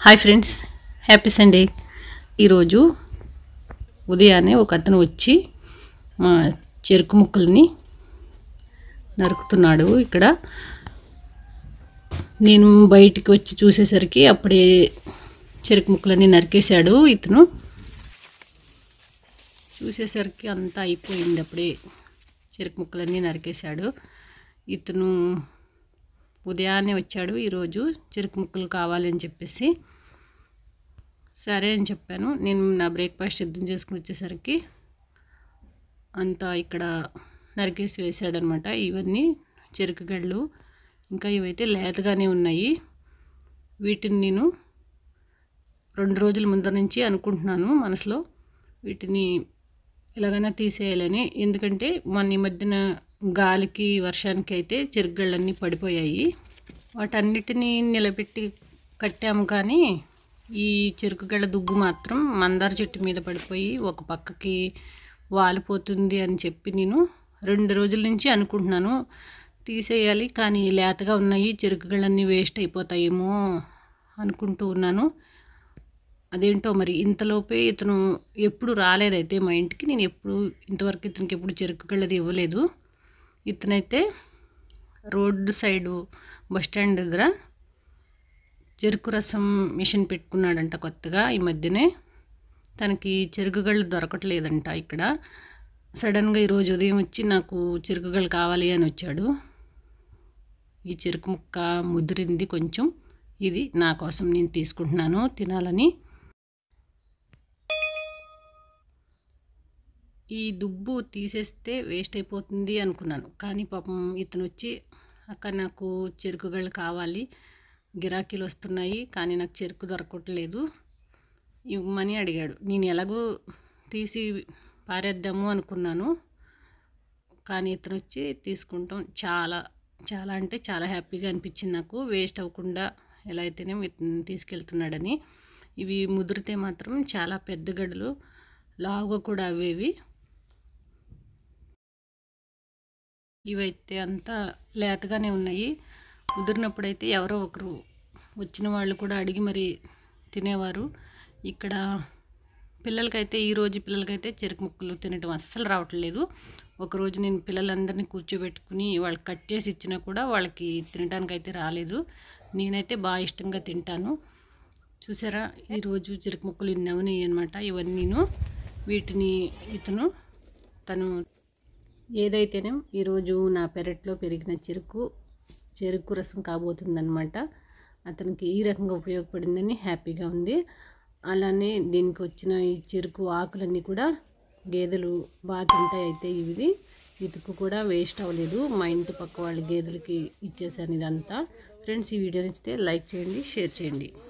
hi friends happy Sunday ఈరోజు ఉదయాన్నే ఒక అతను వచ్చి మా చెరుకు ముక్కల్ని నరుకుతున్నాడు ఇక్కడ నేను బయటికి వచ్చి చూసేసరికి అప్పుడే చెరుకు ముక్కలన్నీ నరికేశాడు ఇతను చూసేసరికి అంతా అయిపోయింది అప్పుడే చెరుకు ముక్కలన్నీ నరికేశాడు ఇతను ఉదయాన్నే వచ్చాడు ఈరోజు చెరుకు ముక్కలు కావాలని చెప్పేసి సరే అని చెప్పాను నేను నా బ్రేక్ఫాస్ట్ సిద్ధం చేసుకుని వచ్చేసరికి అంతా ఇక్కడ నరికేసి వేసాడనమాట ఇవన్నీ చెరుకు గళ్ళు ఇంకా ఇవైతే లేతగానే ఉన్నాయి వీటిని నేను రెండు రోజుల ముందర నుంచి అనుకుంటున్నాను మనసులో వీటిని ఎలాగైనా తీసేయాలని ఎందుకంటే మొన్న ఈ మధ్యన గాలికి వర్షానికి అయితే చెరుగళ్ళన్నీ పడిపోయాయి వాటన్నిటినీ నిలబెట్టి కట్టాము కానీ ఈ చెరుకుగళ్ళ దుగ్గు మాత్రం మందార చెట్టు మీద పడిపోయి ఒక పక్కకి వాలిపోతుంది అని చెప్పి నేను రెండు రోజుల నుంచి అనుకుంటున్నాను తీసేయాలి కానీ లేతగా ఉన్నాయి చెరుకుగళ్ళన్నీ వేస్ట్ అయిపోతాయేమో అనుకుంటూ ఉన్నాను అదేంటో మరి ఇంతలోపే ఇతను ఎప్పుడు రాలేదైతే మా ఇంటికి నేను ఎప్పుడు ఇంతవరకు ఇతనికి ఎప్పుడు చెరుకు గళ్ళది ఇవ్వలేదు ఇతనైతే రోడ్డు సైడు బస్ స్టాండ్ దగ్గర చెరుకు రసం మిషన్ పెట్టుకున్నాడంట కొత్తగా ఈ మధ్యనే తనకి చెరుకు గళ్ళు దొరకట్లేదంట ఇక్కడ సడన్గా ఈరోజు ఉదయం వచ్చి నాకు చెరుకు గళ్ళు కావాలి అని వచ్చాడు ఈ చెరుకు ముక్క ముదిరింది కొంచెం ఇది నా కోసం నేను తీసుకుంటున్నాను తినాలని ఈ దుబ్బు తీసేస్తే వేస్ట్ అయిపోతుంది అనుకున్నాను కానీ పాపం ఇతను వచ్చి అక్క నాకు చెరుకు గళ్ళు కావాలి గిరాకీలు వస్తున్నాయి కానీ నాకు చెరుకు దొరకట్లేదు ఇవ్వమని అడిగాడు నేను ఎలాగో తీసి పారేద్దాము అనుకున్నాను కానీ ఇతను వచ్చి తీసుకుంటాం చాలా చాలా అంటే చాలా హ్యాపీగా అనిపించింది నాకు వేస్ట్ అవ్వకుండా ఎలా అయితేనే ఇతను తీసుకెళ్తున్నాడని ఇవి ముదిరితే మాత్రం చాలా పెద్ద గడులు లావుగా కూడా అవేవి ఇవైతే అంతా లేతగానే ఉన్నాయి ముదిరినప్పుడైతే ఎవరో ఒకరు వచ్చిన వాళ్ళు కూడా అడిగి మరి తినేవారు ఇక్కడ పిల్లలకైతే ఈ రోజు పిల్లలకైతే చెరుకు ముక్కలు తినడం అస్సలు రావట్లేదు ఒకరోజు నేను పిల్లలందరినీ కూర్చోబెట్టుకుని వాళ్ళకి కట్ చేసి ఇచ్చినా కూడా వాళ్ళకి తినడానికి అయితే రాలేదు నేనైతే బాగా ఇష్టంగా తింటాను చూసారా ఈరోజు చెరుకు ముక్కలు ఇన్ని అవునాయి అనమాట ఇవన్నీను వీటిని ఇతను తను ఏదైతేనే ఈరోజు నా పెరట్లో పెరిగిన చెరుకు చెరుకు రసం కాబోతుందనమాట అతనికి ఈ రకంగా ఉపయోగపడిందని హ్యాపీగా ఉంది అలానే దీనికి వచ్చిన ఈ చెరుకు ఆకులన్నీ కూడా గేదెలు బాగా తింటాయి అయితే ఇవి ఇతుకు కూడా వేస్ట్ అవ్వలేదు మా ఇంటి పక్క వాళ్ళ గేదెలకి ఇచ్చేసాను ఇదంతా ఫ్రెండ్స్ ఈ వీడియో నచ్చితే లైక్ చేయండి షేర్ చేయండి